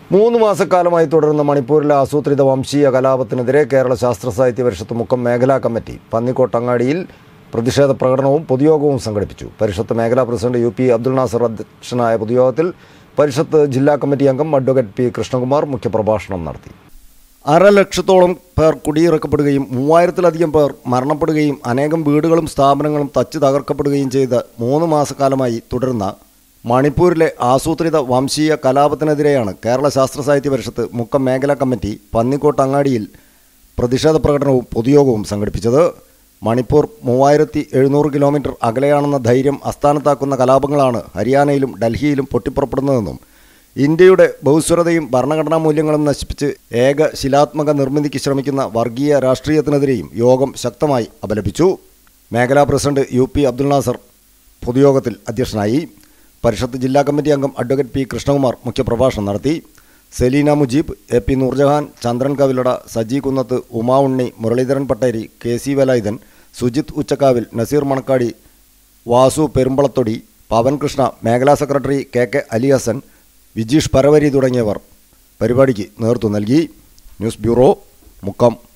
മൂന്ന് മാസക്കാലമായി തുടരുന്ന മണിപ്പൂരിലെ ആസൂത്രിത വംശീയ കലാപത്തിനെതിരെ കേരള ശാസ്ത്ര സാഹിത്യ പരിഷത്ത് മുക്കം മേഖലാ കമ്മിറ്റി പന്നിക്കോട്ടങ്ങാടിയിൽ പ്രതിഷേധ പ്രകടനവും പൊതുയോഗവും സംഘടിപ്പിച്ചു പരിഷത്ത് മേഖലാ president U P Abdul Nasar അധ്യക്ഷനായ പൊതുയോഗത്തിൽ പരിഷത്ത് ജില്ലാ കമ്മിറ്റി അംഗം അഡ്വക്കേറ്റ് പി കൃഷ്ണകുമാർ മുഖ്യപ്രഭാഷണം നടത്തി അര ലക്ഷത്തോളം പേർ കുടിയിറക്കപ്പെടുകയും മൂവായിരത്തിലധികം പേർ മരണപ്പെടുകയും അനേകം വീടുകളും സ്ഥാപനങ്ങളും തച്ച് തകർക്കപ്പെടുകയും ചെയ്ത് മൂന്ന് മാസക്കാലമായി തുടരുന്ന മണിപ്പൂരിലെ ആസൂത്രിത വംശീയ കലാപത്തിനെതിരെയാണ് കേരള ശാസ്ത്ര സാഹിത്യ പരിഷത്ത് മുക്കം മേഖലാ കമ്മിറ്റി പന്നിക്കോട്ട് അങ്ങാടിയിൽ പ്രതിഷേധ പ്രകടനവും പൊതുയോഗവും സംഘടിപ്പിച്ചത് മണിപ്പൂർ മൂവായിരത്തി എഴുന്നൂറ് കിലോമീറ്റർ അകലെയാണെന്ന ധൈര്യം അസ്ഥാനത്താക്കുന്ന കലാപങ്ങളാണ് ഹരിയാനയിലും ഡൽഹിയിലും പൊട്ടിപ്പുറപ്പെടുന്നതെന്നും ഇന്ത്യയുടെ ബഹുസ്വരതയും ഭരണഘടനാ മൂല്യങ്ങളും നശിപ്പിച്ച് ഏക ശിലാത്മക നിർമ്മിതിക്ക് ശ്രമിക്കുന്ന വർഗീയ രാഷ്ട്രീയത്തിനെതിരെയും യോഗം ശക്തമായി അപലപിച്ചു മേഖലാ president U P Abdul Nasar പൊതുയോഗത്തിൽ അധ്യക്ഷനായി പരിഷത്ത് ജില്ലാ കമ്മിറ്റി അംഗം അഡ്വക്കേറ്റ് പി കൃഷ്ണകുമാർ മുഖ്യപ്രഭാഷണം നടത്തി Selina Mujeeb A P Noorjahan Chandran Kavilada Saji Kunnath Uma Unni Muraleedharan Patteri K C Velayudhan Sujith Uchakkavil Naseer Manakkadi Vasu Perumbalathodi Pavankrishna മേഖലാ secretary K K Ali Hasan Vijeesh Paravari തുടങ്ങിയവർ പരിപാടിക്ക് നേതൃത്വം നൽകി ന്യൂസ് ബ്യൂറോ മുക്കം